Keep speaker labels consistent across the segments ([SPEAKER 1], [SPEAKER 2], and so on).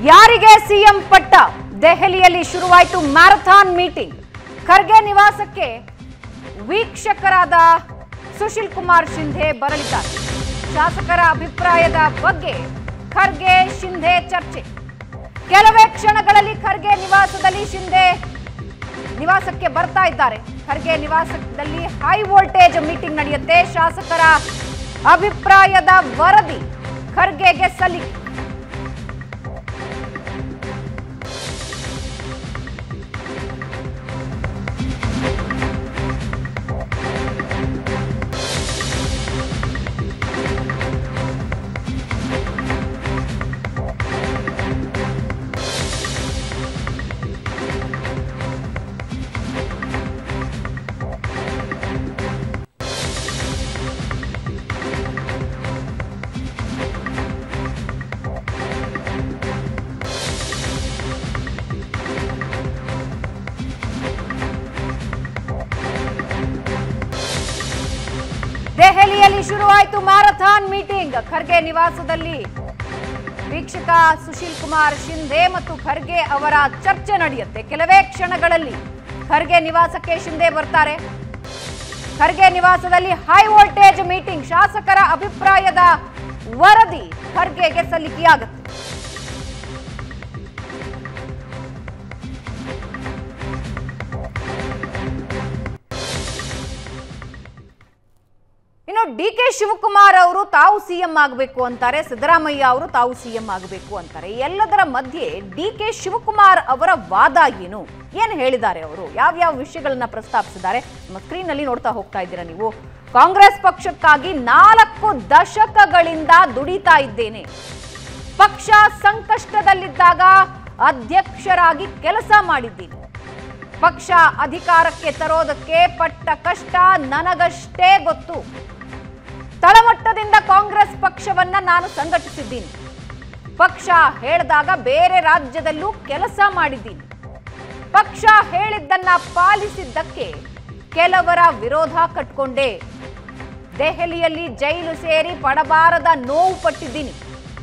[SPEAKER 1] ಯಾರಿಗೆ ಸಿಎಂ ಪಟ್ಟ ದೆಹಲಿಯಲ್ಲಿ ಶುರುವಾಯಿತು ಮ್ಯಾರಥಾನ್ ಮೀಟಿಂಗ್ ಖರ್ಗೆ ನಿವಾಸಕ್ಕೆ ವೀಕ್ಷಕರಾದ ಸುಶೀಲ್ ಕುಮಾರ್ ಶಿಂಧೆ ಬರಲಿದ್ದಾರೆ ಶಾಸಕರ ಅಭಿಪ್ರಾಯದ ಬಗ್ಗೆ ಖರ್ಗೆ ಶಿಂಧೆ ಚರ್ಚೆ ಕೆಲವೇ ಕ್ಷಣಗಳಲ್ಲಿ ಖರ್ಗೆ ನಿವಾಸದಲ್ಲಿ ಶಿಂಧೆ ನಿವಾಸಕ್ಕೆ ಬರ್ತಾ ಇದ್ದಾರೆ ಖರ್ಗೆ ನಿವಾಸದಲ್ಲಿ ಹೈ ವೋಲ್ಟೇಜ್ ಮೀಟಿಂಗ್ ನಡೆಯುತ್ತೆ ಶಾಸಕರ ಅಭಿಪ್ರಾಯದ ವರದಿ ಖರ್ಗೆಗೆ ಸಲ್ಲಿಕೆ ದೆಹಲಿಯಲ್ಲಿ ಶುರುವಾಯಿತು ಮ್ಯಾರಥಾನ್ ಮೀಟಿಂಗ್ ಖರ್ಗೆ ನಿವಾಸದಲ್ಲಿ ವೀಕ್ಷಕ ಸುಶೀಲ್ ಕುಮಾರ್ ಶಿಂಧೆ ಮತ್ತು ಖರ್ಗೆ ಅವರ ಚರ್ಚೆ ನಡೆಯುತ್ತೆ ಕೆಲವೇ ಕ್ಷಣಗಳಲ್ಲಿ ಖರ್ಗೆ ನಿವಾಸಕ್ಕೆ ಶಿಂಧೆ ಬರ್ತಾರೆ ಖರ್ಗೆ ನಿವಾಸದಲ್ಲಿ ಹೈ ವೋಲ್ಟೇಜ್ ಮೀಟಿಂಗ್ ಶಾಸಕರ ಅಭಿಪ್ರಾಯದ ವರದಿ ಖರ್ಗೆಗೆ ಸಲ್ಲಿಕೆಯಾಗುತ್ತೆ ಇನ್ನು ಡಿ ಕೆ ಶಿವಕುಮಾರ್ ಅವರು ತಾವು ಸಿಎಂ ಆಗಬೇಕು ಅಂತಾರೆ ಸಿದ್ದರಾಮಯ್ಯ ಅವರು ತಾವು ಸಿಎಂ ಆಗಬೇಕು ಅಂತಾರೆ ಎಲ್ಲದರ ಮಧ್ಯೆ ಡಿ ಕೆ ಶಿವಕುಮಾರ್ ಅವರ ವಾದ ಏನು ಏನು ಹೇಳಿದ್ದಾರೆ ಅವರು ಯಾವ್ಯಾವ ವಿಷಯಗಳನ್ನ ಪ್ರಸ್ತಾಪಿಸಿದ್ದಾರೆ ನಮ್ಮ ಸ್ಕ್ರೀನ್ ಅಲ್ಲಿ ನೋಡ್ತಾ ಹೋಗ್ತಾ ಇದ್ದೀರಾ ನೀವು ಕಾಂಗ್ರೆಸ್ ಪಕ್ಷಕ್ಕಾಗಿ ನಾಲ್ಕು ದಶಕಗಳಿಂದ ದುಡಿತಾ ಇದ್ದೇನೆ ಪಕ್ಷ ಸಂಕಷ್ಟದಲ್ಲಿದ್ದಾಗ ಅಧ್ಯಕ್ಷರಾಗಿ ಕೆಲಸ ಮಾಡಿದ್ದೀನಿ ಪಕ್ಷ ಅಧಿಕಾರಕ್ಕೆ ತರೋದಕ್ಕೆ ಪಟ್ಟ ಕಷ್ಟ ನನಗಷ್ಟೇ ಗೊತ್ತು ತಳಮಟ್ಟದಿಂದ ಕಾಂಗ್ರೆಸ್ ಪಕ್ಷವನ್ನ ನಾನು ಸಂಘಟಿಸಿದ್ದೀನಿ ಪಕ್ಷ ಹೇಳಿದಾಗ ಬೇರೆ ರಾಜ್ಯದಲ್ಲೂ ಕೆಲಸ ಮಾಡಿದ್ದೀನಿ ಪಕ್ಷ ಹೇಳಿದ್ದನ್ನ ಪಾಲಿಸಿದ್ದಕ್ಕೆ ಕೆಲವರ ವಿರೋಧ ಕಟ್ಕೊಂಡೆ ದೆಹಲಿಯಲ್ಲಿ ಜೈಲು ಸೇರಿ ಪಡಬಾರದ ನೋವು ಪಟ್ಟಿದ್ದೀನಿ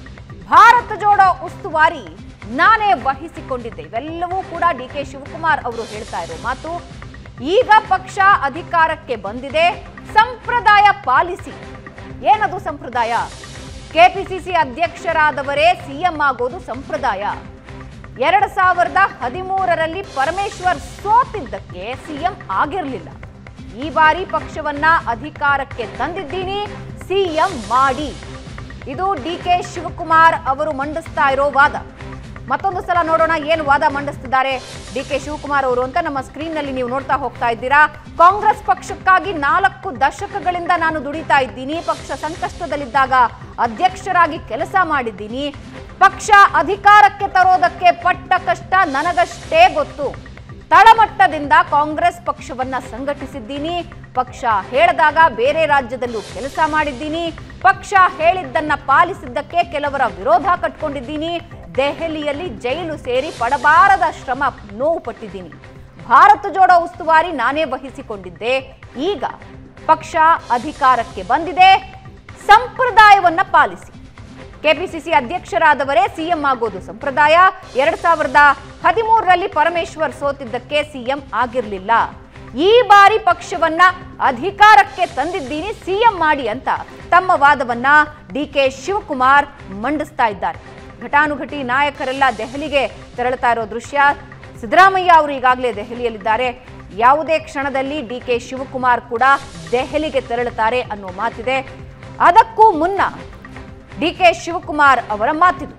[SPEAKER 1] ಭಾರತ ಜೋಡೋ ಉಸ್ತುವಾರಿ ನಾನೇ ವಹಿಸಿಕೊಂಡಿದ್ದೆ ಇವೆಲ್ಲವೂ ಕೂಡ ಡಿ ಕೆ ಶಿವಕುಮಾರ್ ಅವರು ಹೇಳ್ತಾ ಇರೋ ಮಾತು ಈಗ ಪಕ್ಷ ಅಧಿಕಾರಕ್ಕೆ ಬಂದಿದೆ ಸಂಪ್ರದಾಯ ಪಾಲಿಸಿ ಏನದು ಸಂಪ್ರದಾಯ ಕೆಪಿಸಿಸಿ ಅಧ್ಯಕ್ಷರಾದವರೇ ಸಿಎಂ ಆಗೋದು ಸಂಪ್ರದಾಯ ಎರಡ್ ಸಾವಿರದ ಹದಿಮೂರರಲ್ಲಿ ಪರಮೇಶ್ವರ್ ಸೋತಿದ್ದಕ್ಕೆ ಸಿಎಂ ಆಗಿರಲಿಲ್ಲ ಈ ಬಾರಿ ಪಕ್ಷವನ್ನ ಅಧಿಕಾರಕ್ಕೆ ತಂದಿದ್ದೀನಿ ಸಿಎಂ ಮಾಡಿ ಇದು ಡಿ ಕೆ ಶಿವಕುಮಾರ್ ಅವರು ಮಂಡಿಸ್ತಾ ಇರೋ ವಾದ ಮತ್ತೊಂದು ಸಲ ನೋಡೋಣ ಏನು ವಾದ ಮಂಡಿಸ್ತಿದ್ದಾರೆ ಡಿ ಕೆ ಶಿವಕುಮಾರ್ ಅವರು ಅಂತ ನಮ್ಮ ಸ್ಕ್ರೀನ್ ನಲ್ಲಿ ನೀವು ನೋಡ್ತಾ ಹೋಗ್ತಾ ಇದ್ದೀರಾ ಕಾಂಗ್ರೆಸ್ ಪಕ್ಷಕ್ಕಾಗಿ ನಾಲ್ಕು ದಶಕಗಳಿಂದ ನಾನು ದುಡಿತಾ ಇದ್ದೀನಿ ಪಕ್ಷ ಸಂಕಷ್ಟದಲ್ಲಿದ್ದಾಗ ಅಧ್ಯಕ್ಷರಾಗಿ ಕೆಲಸ ಮಾಡಿದ್ದೀನಿ ಪಕ್ಷ ಅಧಿಕಾರಕ್ಕೆ ತರೋದಕ್ಕೆ ಪಟ್ಟ ಕಷ್ಟ ನನಗಷ್ಟೇ ಗೊತ್ತು ತಳಮಟ್ಟದಿಂದ ಕಾಂಗ್ರೆಸ್ ಪಕ್ಷವನ್ನ ಸಂಘಟಿಸಿದ್ದೀನಿ ಪಕ್ಷ ಹೇಳಿದಾಗ ಬೇರೆ ರಾಜ್ಯದಲ್ಲೂ ಕೆಲಸ ಮಾಡಿದ್ದೀನಿ ಪಕ್ಷ ಹೇಳಿದ್ದನ್ನ ಪಾಲಿಸಿದ್ದಕ್ಕೆ ಕೆಲವರ ವಿರೋಧ ಕಟ್ಕೊಂಡಿದ್ದೀನಿ ದೆಹಲಿಯಲ್ಲಿ ಜೈಲು ಸೇರಿ ಪಡಬಾರದ ಶ್ರಮ ನೋವು ಪಟ್ಟಿದ್ದೀನಿ ಭಾರತ ಜೋಡೋ ಉಸ್ತುವಾರಿ ನಾನೇ ವಹಿಸಿಕೊಂಡಿದ್ದೆ ಈಗ ಪಕ್ಷ ಅಧಿಕಾರಕ್ಕೆ ಬಂದಿದೆ ಸಂಪ್ರದಾಯವನ್ನ ಪಾಲಿಸಿ ಕೆಪಿಸಿಸಿ ಅಧ್ಯಕ್ಷರಾದವರೇ ಸಿಎಂ ಆಗೋದು ಸಂಪ್ರದಾಯ ಎರಡ್ ಸಾವಿರದ ಹದಿಮೂರರಲ್ಲಿ ಪರಮೇಶ್ವರ್ ಸೋತಿದ್ದಕ್ಕೆ ಸಿಎಂ ಆಗಿರಲಿಲ್ಲ ಈ ಬಾರಿ ಪಕ್ಷವನ್ನ ಅಧಿಕಾರಕ್ಕೆ ತಂದಿದ್ದೀನಿ ಸಿಎಂ ಮಾಡಿ ಅಂತ ತಮ್ಮ ವಾದವನ್ನ ಡಿ ಕೆ ಶಿವಕುಮಾರ್ ಮಂಡಿಸ್ತಾ ಇದ್ದಾರೆ ಘಟಾನುಘಟಿ ನಾಯಕರೆಲ್ಲ ದೆಹಲಿಗೆ ತೆರಳುತ್ತಾ ಇರೋ ದೃಶ್ಯ ಸಿದ್ದರಾಮಯ್ಯ ಅವರು ಈಗಾಗಲೇ ದೆಹಲಿಯಲ್ಲಿದ್ದಾರೆ ಯಾವುದೇ ಕ್ಷಣದಲ್ಲಿ ಡಿ ಕೆ ಶಿವಕುಮಾರ್ ಕೂಡ ದೆಹಲಿಗೆ ತೆರಳುತ್ತಾರೆ ಅನ್ನೋ ಮಾತಿದೆ ಅದಕ್ಕೂ ಮುನ್ನ ಡಿ ಕೆ ಶಿವಕುಮಾರ್ ಅವರ ಮಾತಿದು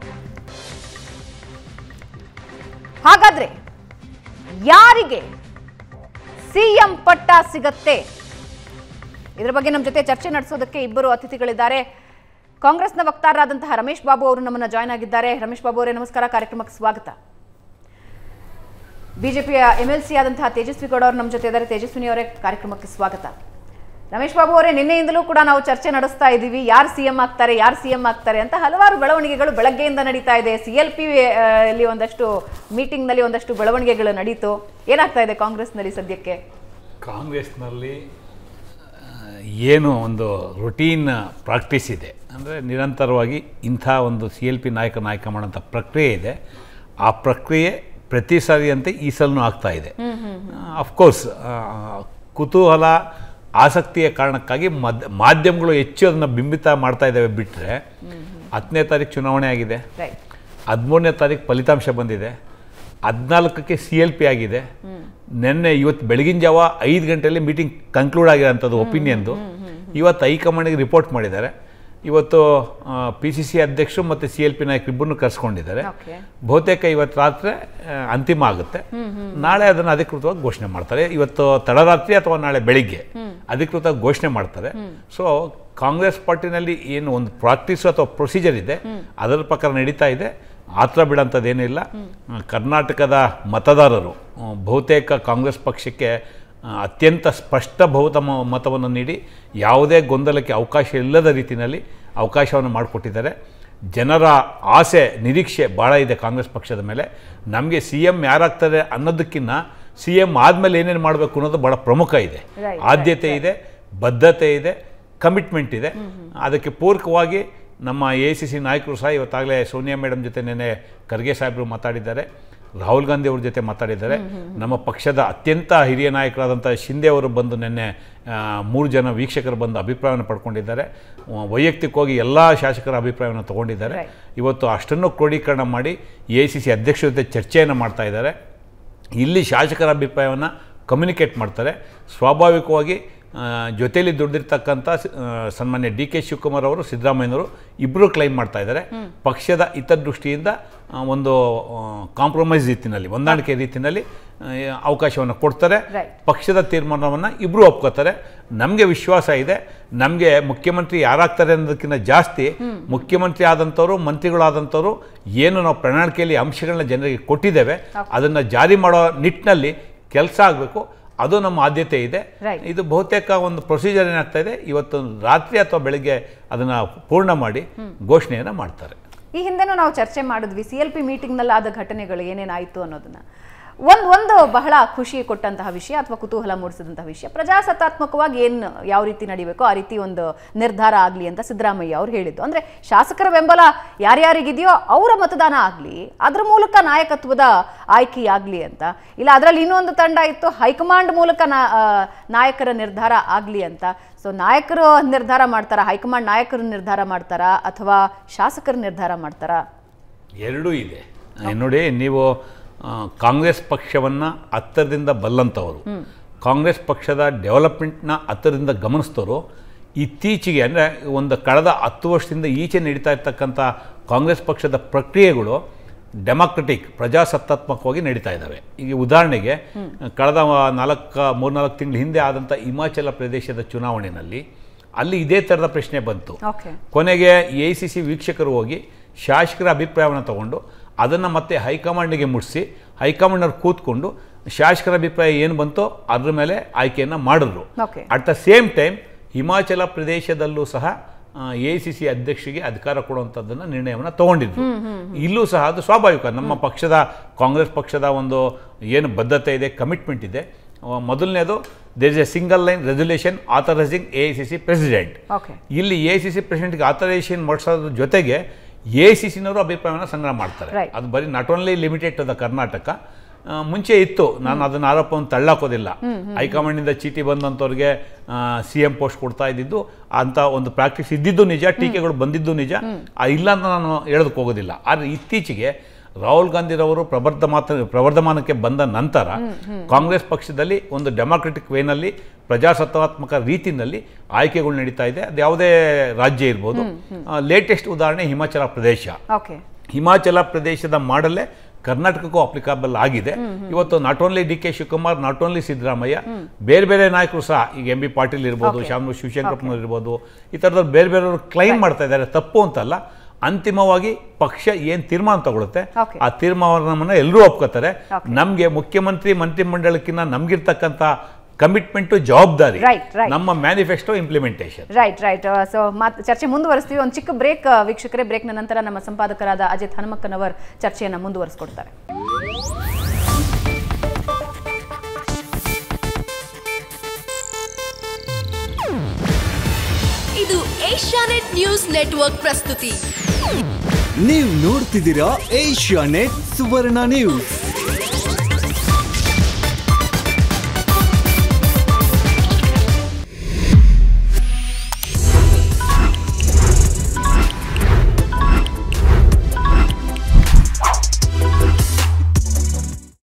[SPEAKER 1] ಹಾಗಾದ್ರೆ ಯಾರಿಗೆ ಸಿಎಂ ಪಟ್ಟ ಸಿಗತ್ತೆ ಇದರ ಬಗ್ಗೆ ನಮ್ಮ ಜೊತೆ ಚರ್ಚೆ ನಡೆಸೋದಕ್ಕೆ ಇಬ್ಬರು ಅತಿಥಿಗಳಿದ್ದಾರೆ ಕಾಂಗ್ರೆಸ್ನ ವಕ್ತಾರರಾದಂತಹ ರಮೇಶ್ ಬಾಬು ಅವರು ನಮ್ಮನ್ನ ಜಾಯ್ನ್ ಆಗಿದ್ದಾರೆ ರಮೇಶ್ ಬಾಬು ಅವರೇ ನಮಸ್ಕಾರ ಕಾರ್ಯಕ್ರಮಕ್ಕೆ ಸ್ವಾಗತ ಬಿಜೆಪಿಯ ಎಂ ಎಲ್ ಸಿ ಆದಂತಹ ತೇಜಸ್ವಿ ಗೌಡ ಅವರು ನಮ್ಮ ಜೊತೆ ಇದ್ದಾರೆ ತೇಜಸ್ವಿನಿ ಅವರೇ ಕಾರ್ಯಕ್ರಮಕ್ಕೆ ಸ್ವಾಗತ ರಮೇಶ್ ಬಾಬು ಅವರೇ ನಿನ್ನೆಯಿಂದಲೂ ಕೂಡ ನಾವು ಚರ್ಚೆ ನಡೆಸ್ತಾ ಇದ್ದೀವಿ ಯಾರು ಸಿಎಂ ಆಗ್ತಾರೆ ಯಾರು ಸಿಎಂ ಆಗ್ತಾರೆ ಅಂತ ಹಲವಾರು ಬೆಳವಣಿಗೆಗಳು ಬೆಳಗ್ಗೆಯಿಂದ ನಡೀತಾ ಇದೆ ಸಿ ಎಲ್ ಪಿ ಅಲ್ಲಿ ಒಂದಷ್ಟು ಮೀಟಿಂಗ್ನಲ್ಲಿ ಒಂದಷ್ಟು ಬೆಳವಣಿಗೆಗಳು ನಡೀತು ಏನಾಗ್ತಾ ಇದೆ ಕಾಂಗ್ರೆಸ್ನಲ್ಲಿ ಸದ್ಯಕ್ಕೆ
[SPEAKER 2] ಕಾಂಗ್ರೆಸ್ನಲ್ಲಿ ಆ, ಏನು ಒಂದು ರೊಟೀನ್ ಪ್ರಾಕ್ಟೀಸ್ ಇದೆ ಅಂದರೆ ನಿರಂತರವಾಗಿ ಇಂಥ ಒಂದು ಸಿ ಎಲ್ ಪಿ ನಾಯಕ ನಾಯಕ ಮಾಡೋಂಥ ಪ್ರಕ್ರಿಯೆ ಇದೆ ಆ ಪ್ರಕ್ರಿಯೆ ಪ್ರತಿ ಸಾರಿಯಂತೆ ಈ ಸಲನೂ ಆಗ್ತಾ ಇದೆ ಅಫ್ಕೋರ್ಸ್ ಕುತೂಹಲ ಆಸಕ್ತಿಯ ಕಾರಣಕ್ಕಾಗಿ ಮದ್ ಮಾಧ್ಯಮಗಳು ಹೆಚ್ಚು ಅದನ್ನು ಬಿಂಬಿತ ಮಾಡ್ತಾ ಇದ್ದಾವೆ ಬಿಟ್ಟರೆ ಹತ್ತನೇ ತಾರೀಕು ಚುನಾವಣೆ ಆಗಿದೆ
[SPEAKER 1] ರೈಟ್
[SPEAKER 2] ಹದಿಮೂರನೇ ತಾರೀಕು ಫಲಿತಾಂಶ ಬಂದಿದೆ ಹದಿನಾಲ್ಕಕ್ಕೆ ಸಿ ಎಲ್ ಪಿ ಆಗಿದೆ ನಿನ್ನೆ ಇವತ್ತು ಬೆಳಗಿನ ಜಾವ ಐದು ಗಂಟೆಯಲ್ಲಿ ಮೀಟಿಂಗ್ ಕನ್ಕ್ಲೂಡ್ ಆಗಿರೋಂಥದ್ದು ಒಪಿನಿಯನ್ದು ಇವತ್ತು ಹೈಕಮಾಂಡಿಗೆ ರಿಪೋರ್ಟ್ ಮಾಡಿದ್ದಾರೆ ಇವತ್ತು ಪಿ ಸಿ ಸಿ ಅಧ್ಯಕ್ಷರು ಮತ್ತು ಸಿ ಎಲ್ ಪಿ ನಾಯಕರಿಬ್ಬರನ್ನು ಕರೆಸ್ಕೊಂಡಿದ್ದಾರೆ
[SPEAKER 1] ಓಕೆ
[SPEAKER 2] ಬಹುತೇಕ ಇವತ್ತು ರಾತ್ರಿ ಆ, ಅಂತಿಮ ಆಗುತ್ತೆ ನಾಳೆ ಅದನ್ನು ಅಧಿಕೃತವಾಗಿ ಘೋಷಣೆ ಮಾಡ್ತಾರೆ ಇವತ್ತು ತಡರಾತ್ರಿ ಅಥವಾ ನಾಳೆ ಬೆಳಿಗ್ಗೆ ಅಧಿಕೃತ ಘೋಷಣೆ ಮಾಡ್ತಾರೆ ಸೊ ಕಾಂಗ್ರೆಸ್ ಪಾರ್ಟಿನಲ್ಲಿ ಏನು ಒಂದು ಪ್ರಾಕ್ಟೀಸು ಅಥವಾ ಪ್ರೊಸೀಜರ್ ಇದೆ ಅದರ ಪ್ರಕಾರ ನಡೀತಾ ಇದೆ ಆತ್ರ ಬಿಡೋಂಥದ್ದೇನಿಲ್ಲ ಕರ್ನಾಟಕದ ಮತದಾರರು ಆ, ಬಹುತೇಕ ಕಾಂಗ್ರೆಸ್ ಪಕ್ಷಕ್ಕೆ ಆ, ಅತ್ಯಂತ ಸ್ಪಷ್ಟ ಬಹುತ ಮ- ಮತವನ್ನು ನೀಡಿ ಯಾವುದೇ ಗೊಂದಲಕ್ಕೆ ಅವಕಾಶ ಇಲ್ಲದ ರೀತಿಯಲ್ಲಿ ಅವಕಾಶವನ್ನು ಮಾಡಿಕೊಟ್ಟಿದ್ದಾರೆ ಜನರ ಆಸೆ ನಿರೀಕ್ಷೆ ಭಾಳ ಇದೆ ಕಾಂಗ್ರೆಸ್ ಪಕ್ಷದ ಮೇಲೆ ನಮಗೆ ಸಿ ಎಮ್ ಯಾರಾಗ್ತಾರೆ ಅನ್ನೋದಕ್ಕಿಂತ ಸಿ ಎಮ್ ಆದಮೇಲೆ ಏನೇನು ಮಾಡಬೇಕು ಅನ್ನೋದು ಭಾಳ ಪ್ರಮುಖ ಇದೆ
[SPEAKER 1] Right,
[SPEAKER 2] ಆದ್ಯತೆ ಇದೆ ಬದ್ಧತೆ ಇದೆ ಕಮಿಟ್ಮೆಂಟ್ ಇದೆ ಅದಕ್ಕೆ ಪೂರಕವಾಗಿ ನಮ್ಮ ಎ ಸಿ ಸಿ ನಾಯಕರು ಸಹ ಇವತ್ತಾಗಲೇ ಸೋನಿಯಾ ಮೇಡಮ್ ಜೊತೆ ನೆನೆ ಖರ್ಗೆ ಸಾಹೇಬರು ಮಾತಾಡಿದ್ದಾರೆ ರಾಹುಲ್ ಗಾಂಧಿ ಅವ್ರ ಜೊತೆ ಮಾತಾಡಿದ್ದಾರೆ ನಮ್ಮ ಪಕ್ಷದ ಅತ್ಯಂತ ಹಿರಿಯ ನಾಯಕರಾದಂಥ ಶಿಂದೆ ಅವರು ಬಂದು ನಿನ್ನೆ ಮೂರು ಜನ ವೀಕ್ಷಕರು ಬಂದು ಅಭಿಪ್ರಾಯವನ್ನು ಪಡ್ಕೊಂಡಿದ್ದಾರೆ ವ- ವೈಯಕ್ತಿಕವಾಗಿ ಎಲ್ಲ ಶಾಸಕರ ಅಭಿಪ್ರಾಯವನ್ನು ತಗೊಂಡಿದ್ದಾರೆ
[SPEAKER 1] Right.
[SPEAKER 2] ಇವತ್ತು ಅಷ್ಟನ್ನು ಕ್ರೋಢೀಕರಣ ಮಾಡಿ ಎ ಸಿ ಸಿ ಅಧ್ಯಕ್ಷರ ಜೊತೆ ಚರ್ಚೆಯನ್ನು ಮಾಡ್ತಾ ಇದ್ದಾರೆ ಇಲ್ಲಿ ಶಾಸಕರ ಅಭಿಪ್ರಾಯವನ್ನು ಕಮ್ಯುನಿಕೇಟ್ ಮಾಡ್ತಾರೆ ಸ್ವಾಭಾವಿಕವಾಗಿ ಆ, ಜೊತೆಯಲ್ಲಿ ದುಡ್ದಿರ್ತಕ್ಕಂಥ ಸ- ಆ, ಸನ್ಮಾನ್ಯ ಡಿ ಕೆ ಶಿವಕುಮಾರ್ ಅವರು ಸಿದ್ದರಾಮಯ್ಯನವರು ಇಬ್ಬರು ಕ್ಲೈಮ್ ಮಾಡ್ತಾ ಇದ್ದಾರೆ ಪಕ್ಷದ ಹಿತದೃಷ್ಟಿಯಿಂದ ಆ, ಒಂದು ಕಾಂಪ್ರಮೈಸ್ ರೀತಿಯಲ್ಲಿ ಹೊಂದಾಣಿಕೆ ರೀತಿಯಲ್ಲಿ ಅವಕಾಶವನ್ನು ಕೊಡ್ತಾರೆ
[SPEAKER 1] Right.
[SPEAKER 2] ಪಕ್ಷದ ತೀರ್ಮಾನವನ್ನು ಇಬ್ಬರು ಒಪ್ಕೋತಾರೆ ನಮಗೆ ವಿಶ್ವಾಸ ಇದೆ ನಮಗೆ ಮುಖ್ಯಮಂತ್ರಿ ಯಾರಾಗ್ತಾರೆ ಅನ್ನೋದಕ್ಕಿಂತ ಜಾಸ್ತಿ ಮುಖ್ಯಮಂತ್ರಿ ಆದಂಥವ್ರು ಮಂತ್ರಿಗಳಾದಂಥವ್ರು ಏನು ನಾವು ಪ್ರಣಾಳಿಕೆಯಲ್ಲಿ ಅಂಶಗಳನ್ನ ಜನರಿಗೆ ಕೊಟ್ಟಿದ್ದೇವೆ ಅದನ್ನು ಜಾರಿ ಮಾಡೋ ನಿಟ್ಟಿನಲ್ಲಿ ಕೆಲಸ ಆಗಬೇಕು ಅದು ನಮ್ಮ ಆದ್ಯತೆ ಇದೆ
[SPEAKER 1] Right.
[SPEAKER 2] ಇದು ಬಹುತೇಕ ಒಂದು ಪ್ರೊಸೀಜರ್ ಏನಾಗ್ತಾ ಇದೆ ಇವತ್ತು ರಾತ್ರಿ ಅಥವಾ ಬೆಳಗ್ಗೆ ಅದನ್ನು ಪೂರ್ಣ ಮಾಡಿ ಘೋಷಣೆಯನ್ನು ಮಾಡ್ತಾರೆ
[SPEAKER 1] ಈ ಹಿಂದೆನೂ ನಾವು ಚರ್ಚೆ ಮಾಡಿದ್ವಿ ಸಿ ಎಲ್ ಪಿ ಮೀಟಿಂಗ್ನಲ್ಲಿ ಆದ ಘಟನೆಗಳು ಏನೇನಾಯಿತು ಅನ್ನೋದನ್ನ ಒಂದು ಒಂದು ಬಹಳ ಖುಷಿ ಕೊಟ್ಟಂತಹ ವಿಷಯ ಅಥವಾ ಕುತೂಹಲ ಮೂಡಿಸಿದಂತಹ ವಿಷಯ ಪ್ರಜಾಸತ್ತಾತ್ಮಕವಾಗಿ ಏನು ಯಾವ ರೀತಿ ನಡಿಬೇಕೋ ಆ ರೀತಿ ಒಂದು ನಿರ್ಧಾರ ಆಗಲಿ ಅಂತ ಸಿದ್ದರಾಮಯ್ಯ ಅವರು ಹೇಳಿದ್ದು ಅಂದರೆ ಶಾಸಕರ ಬೆಂಬಲ ಯಾರ್ಯಾರಿಗಿದೆಯೋ ಅವರ ಮತದಾನ ಆಗಲಿ ಅದ್ರ ಮೂಲಕ ನಾಯಕತ್ವದ ಆಯ್ಕೆ ಆಗಲಿ ಅಂತ ಇಲ್ಲ ಅದರಲ್ಲಿ ಇನ್ನೊಂದು ತಂಡ ಇತ್ತು ಹೈಕಮಾಂಡ್ ಮೂಲಕ ನಾ ಆ, ನಾಯಕರ ನಿರ್ಧಾರ ಆಗಲಿ ಅಂತ ಸೊ ನಾಯಕರು ನಿರ್ಧಾರ ಮಾಡ್ತಾರಾ ಹೈಕಮಾಂಡ್ ನಾಯಕರು ನಿರ್ಧಾರ ಮಾಡ್ತಾರಾ ಅಥವಾ ಶಾಸಕರು ನಿರ್ಧಾರ ಮಾಡ್ತಾರಾ
[SPEAKER 2] ಎರಡೂ ಇದೆ ನೋಡಿ ನೀವು ಆ, ಕಾಂಗ್ರೆಸ್ ಪಕ್ಷವನ್ನು ಹತ್ತರದಿಂದ ಬಲ್ಲಂಥವರು ಕಾಂಗ್ರೆಸ್ ಪಕ್ಷದ ಡೆವಲಪ್ಮೆಂಟ್ನ ಹತ್ತರದಿಂದ ಗಮನಿಸಿದವರು ಇತ್ತೀಚೆಗೆ ಅಂದರೆ ಒಂದು ಕಳೆದ ಹತ್ತು ವರ್ಷದಿಂದ ಈಚೆ ನಡೀತಾ ಇರ್ತಕ್ಕಂಥ ಕಾಂಗ್ರೆಸ್ ಪಕ್ಷದ ಪ್ರಕ್ರಿಯೆಗಳು ಡೆಮಾಕ್ರೆಟಿಕ್ ಪ್ರಜಾಸತ್ತಾತ್ಮಕವಾಗಿ ನಡೀತಾ ಇದ್ದಾವೆ ಈಗ ಉದಾಹರಣೆಗೆ ಕಳೆದ ನಾಲ್ಕು ಮೂರ್ನಾಲ್ಕು ತಿಂಗಳ ಹಿಂದೆ ಆದಂಥ ಹಿಮಾಚಲ ಪ್ರದೇಶದ ಚುನಾವಣೆಯಲ್ಲಿ ಅಲ್ಲಿ ಇದೇ ಥರದ ಪ್ರಶ್ನೆ ಬಂತು
[SPEAKER 1] ಓಕೆ
[SPEAKER 2] ಕೊನೆಗೆ ಎ ಸಿ ಸಿ ವೀಕ್ಷಕರು ಹೋಗಿ ಶಾಸಕರ ಅಭಿಪ್ರಾಯವನ್ನು ತಗೊಂಡು ಅದನ್ನು ಮತ್ತೆ ಹೈಕಮಾಂಡಿಗೆ ಮುಟ್ಟಿಸಿ ಹೈಕಮಾಂಡ್ನವ್ರು ಕೂತ್ಕೊಂಡು ಶಾಸಕರ ಅಭಿಪ್ರಾಯ ಏನು ಬಂತೋ ಅದ್ರ ಮೇಲೆ ಆಯ್ಕೆಯನ್ನು ಮಾಡಿದ್ರು
[SPEAKER 1] okay
[SPEAKER 2] at the same time Himachal ಪ್ರದೇಶದಲ್ಲೂ ಸಹ ಎ ಸಿ ಸಿ ಅಧ್ಯಕ್ಷರಿಗೆ ಅಧಿಕಾರ ಕೊಡುವಂಥದ್ದನ್ನು ನಿರ್ಣಯವನ್ನು ತಗೊಂಡಿದ್ರು ಇಲ್ಲೂ ಸಹ ಅದು ಸ್ವಾಭಾವಿಕ ನಮ್ಮ ಪಕ್ಷದ ಕಾಂಗ್ರೆಸ್ ಪಕ್ಷದ ಒಂದು ಏನು ಬದ್ಧತೆ ಇದೆ ಕಮಿಟ್ಮೆಂಟ್ ಇದೆ ಆ, ಮೊದಲನೇದು there is a single line resolution authorising A C C president
[SPEAKER 1] okay
[SPEAKER 2] ಇಲ್ಲಿ ಎ ಸಿ ಸಿ ಪ್ರೆಸಿಡೆಂಟ್ಗೆ ಆಥರೈಸೇಷನ್ ಮಾಡಿಸೋದ್ರ ಜೊತೆಗೆ ಎ ಸಿ ಸಿನವರು ಅಭಿಪ್ರಾಯವನ್ನು ಸಂಗ್ರಹ ಮಾಡ್ತಾರೆ
[SPEAKER 1] Right.
[SPEAKER 2] ಅದು ಬರೀ not only limited to the Karnataka ಆ, ಮುಂಚೆ ಇತ್ತು ನಾನು ಅದನ್ನ ಆರೋಪವನ್ನು ತಳ್ಳಾಕೋದಿಲ್ಲ ಹೈಕಮಾಂಡಿಂದ ಚೀಟಿ ಬಂದಂಥವ್ರಿಗೆ ಸಿ ಎಂ ಪೋಸ್ಟ್ ಕೊಡ್ತಾ ಇದ್ದಿದ್ದು ಅಂತ ಒಂದು ಪ್ರಾಕ್ಟೀಸ್ ಇದ್ದಿದ್ದು ನಿಜ ಟೀಕೆಗಳು ಬಂದಿದ್ದು ನಿಜ ಆ, ಇಲ್ಲ ಅಂತ ನಾನು ಹೇಳೋದಕ್ಕೆ ಹೋಗೋದಿಲ್ಲ ಆದರೆ ಇತ್ತೀಚೆಗೆ ರಾಹುಲ್ ಗಾಂಧಿರವರು ಪ್ರಬರ್ಧ ಮಾತ ಪ್ರವರ್ಧಮಾನಕ್ಕೆ ಬಂದ ನಂತರ ಕಾಂಗ್ರೆಸ್ ಪಕ್ಷದಲ್ಲಿ ಒಂದು ಡೆಮಾಕ್ರೆಟಿಕ್ ವೇನಲ್ಲಿ ಪ್ರಜಾಸತ್ತಾತ್ಮಕ ರೀತಿಯಲ್ಲಿ ಆಯ್ಕೆಗಳು ನಡೀತಾ ಇದೆ ಅದು ಯಾವುದೇ ರಾಜ್ಯ ಇರ್ಬೋದು ಲೇಟೆಸ್ಟ್ ಉದಾಹರಣೆ ಹಿಮಾಚಲ ಪ್ರದೇಶ
[SPEAKER 1] ಓಕೆ
[SPEAKER 2] ಹಿಮಾಚಲ ಪ್ರದೇಶದ ಮಾಡಲೇ ಕರ್ನಾಟಕಕ್ಕೂ ಅಪ್ಲಿಕಬಲ್ ಆಗಿದೆ ಇವತ್ತು not only D K Shivakumar not only Siddaramaiah ಬೇರೆ ಬೇರೆ ನಾಯಕರು ಸಹ ಈಗ ಎಂ ಬಿ ಪಾಟೀಲ್ ಇರ್ಬೋದು
[SPEAKER 1] Okay.
[SPEAKER 2] ಶಾಮು ಶಿವಶಂಕರಪ್ಪನವ್ರು ಇರ್ಬೋದು ಈ ಥರದವ್ರು ಬೇರೆ ಬೇರೆಯವರು ಕ್ಲೈಮ್ ಮಾಡ್ತಾ ಇದ್ದಾರೆ ತಪ್ಪು ಅಂತಲ್ಲ ಅಂತಿಮವಾಗಿ ಪಕ್ಷ ಏನು ತೀರ್ಮಾನ ತಗೊಳುತ್ತೆ
[SPEAKER 1] Okay.
[SPEAKER 2] ಆ ತೀರ್ಮಾನವನ್ನು ಎಲ್ಲರೂ ಒಪ್ಕೋತಾರೆ
[SPEAKER 1] Okay.
[SPEAKER 2] ನಮಗೆ ಮುಖ್ಯಮಂತ್ರಿ ಮಂತ್ರಿಮಂಡಲಕ್ಕಿಂತ ನಮಗಿರ್ತಕ್ಕಂಥ ಕಮಿಟ್ಮೆಂಟು ಜವಾಬ್ದಾರಿ
[SPEAKER 1] Right, right.
[SPEAKER 2] ನಮ್ಮ manifesto implementation
[SPEAKER 1] right right so ಮಾತ್ ಚರ್ಚೆ ಮುಂದುವರಿಸ್ತೀವಿ ಒಂದು ಚಿಕ್ಕ ಬ್ರೇಕ್ ವೀಕ್ಷಕರೇ ಬ್ರೇಕ್ನ ನಂತರ ನಮ್ಮ ಸಂಪಾದಕರಾದ ಅಜಿತ್ ಹನುಮಕ್ಕನವರ್ ಚರ್ಚೆಯನ್ನು ಮುಂದುವರಿಸ್ಕೊಡ್ತಾರೆ
[SPEAKER 3] ಇದು ಏಷ್ಯಾನೆಟ್ ನ್ಯೂಸ್ ನೆಟ್ವರ್ಕ್ ಪ್ರಸ್ತುತಿ
[SPEAKER 4] ನೀವು ನೋಡ್ತಿದ್ದೀರಾ ಏಷ್ಯಾ ನೆಟ್ ಸುವರ್ಣ ನ್ಯೂಸ್